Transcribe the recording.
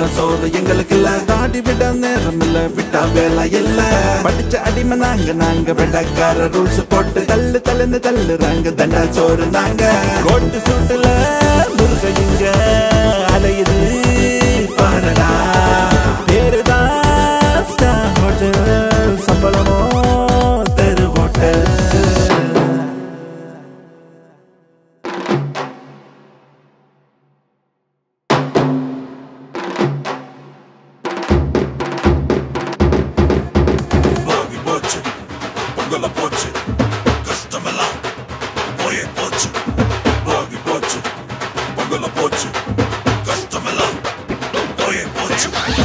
சோறு எங்களுக்கு இல்ல தாடி விட நேரம் இல்ல விட்டா வேலை இல்ல படிச்ச அடிமை நாங்க நாங்க வெள்ளக்கார ரூல்ஸ் போட்டு தள்ளு தள்ளுன்னு தள்ளுறாங்க தண்டா சோறு நாங்க கோட்டு சூட்டுல முருக இங்க அலையுது பாரடா பேருதான் ஸ்டார் ஹோட்டல் சம்பளமோ தெரு ஹோட்டல் போகி போச்சு பொங்கல போச்சு கஷ்டமெல்லாம் போயே போச்சு போகி போச்சு பொங்கல போச்சு கஷ்டமெல்லாம் போயே போச்சு